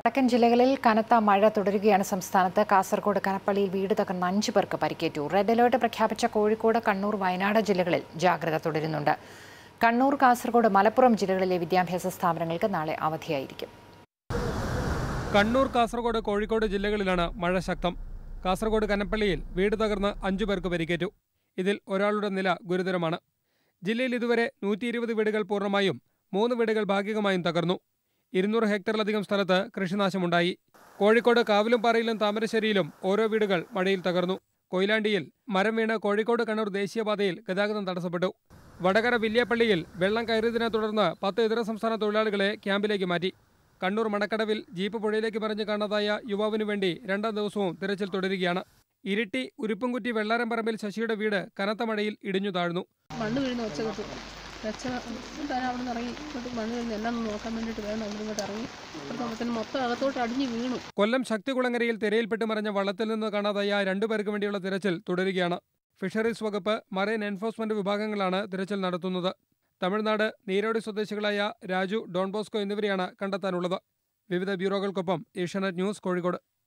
വടക്കൻ ജില്ലകളിൽ കനത്ത മഴ തുടരുകയാണ് സംസ്ഥാനത്ത് കാസർഗോഡ് കനപ്പള്ളിയിൽ വീട് തകർന്ന അഞ്ചു പേർക്ക് പരിക്കേറ്റു റെഡ് അലേർട്ട് പ്രഖ്യാപിച്ച കോഴിക്കോട് കണ്ണൂർ വയനാട് ജില്ലകളിൽ ജാഗ്രത തുടരുന്നുണ്ട് കണ്ണൂർ കാസർഗോഡ് മലപ്പുറം ജില്ലകളിലെ വിദ്യാഭ്യാസ സ്ഥാപനങ്ങൾക്ക് നാളെ അവധിയായിരിക്കും കണ്ണൂർ കാസർഗോഡ് കോഴിക്കോട് ജില്ലകളിലാണ് മഴ ശക്തം കാസർഗോഡ് കനപ്പള്ളിയിൽ വീട് തകർന്ന് അഞ്ചു പേർക്ക് പരിക്കേറ്റു ഇതിൽ ഒരാളുടെ നില ഗുരുതരമാണ് ജില്ലയിൽ ഇതുവരെ നൂറ്റി ഇരുപത് വീടുകൾ പൂർണ്ണമായും മൂന്ന് വീടുകൾ ഭാഗികമായും തകർന്നു ഇരുന്നൂറ് ഹെക്ടറിലധികം സ്ഥലത്ത് കൃഷിനാശമുണ്ടായി കോഴിക്കോട് കാവിലുംപാറയിലും താമരശ്ശേരിയിലും ഓരോ വീടുകൾ മഴയിൽ തകർന്നു കൊയിലാണ്ടിയിൽ മരം വീണ് കോഴിക്കോട് കണ്ണൂർ ദേശീയപാതയിൽ ഗതാഗതം തടസ്സപ്പെട്ടു വടകര വില്യാപ്പള്ളിയിൽ വെള്ളം കയറിയതിനെ തുടർന്ന് പത്ത് ഇതര സംസ്ഥാന തൊഴിലാളികളെ ക്യാമ്പിലേക്ക് മാറ്റി കണ്ണൂർ മണക്കടവിൽ ജീപ്പ് പുഴയിലേക്ക് മറിഞ്ഞ് കാണാതായ യുവാവിനു വേണ്ടി രണ്ടാം ദിവസവും തിരച്ചിൽ തുടരുകയാണ് ഇരിട്ടി ഉരുപ്പുംകുറ്റി വെള്ളാരംപറമ്പിൽ ശശിയുടെ വീട് കനത്ത മഴയിൽ ഇടിഞ്ഞു താഴ്ന്നു മണ്ണ് വീഴുന്ന ഒച്ച കേട്ടു ഒച്ച താൻ അവിടെ നിന്ന് ഇറങ്ങി ഇങ്ങോട്ട് മണ്ണ് വീഴുന്ന എല്ലാം ഒന്ന് നോക്കാൻ വേണ്ടിയിട്ട് വേണം അവിടെ ഇങ്ങോട്ട് ഇറങ്ങി അപ്പോഴത്തേന് മൊത്തം അകത്തോട്ട് അടിഞ്ഞ് വീണു കൊല്ലം ശക്തികുളങ്ങരയിൽ തിരയിൽപ്പെട്ട് മറിഞ്ഞ വള്ളത്തിൽ നിന്ന് കാണാതായ രണ്ടുപേർക്ക് വേണ്ടിയുള്ള തിരച്ചിൽ തുടരുകയാണ് ഫിഷറീസ് വകുപ്പ് മറൈൻ എൻഫോഴ്സ്മെന്റ് വിഭാഗങ്ങളാണ് തിരച്ചിൽ നടത്തുന്നത് തമിഴ്നാട് നീരോടി സ്വദേശികളായ രാജു ഡോൺ ബോസ്കോ എന്നിവരെയാണ് കണ്ടെത്താനുള്ളത് വിവിധ ബ്യൂറോകൾക്കൊപ്പം ഏഷ്യാനെറ്റ് ന്യൂസ് കോഴിക്കോട്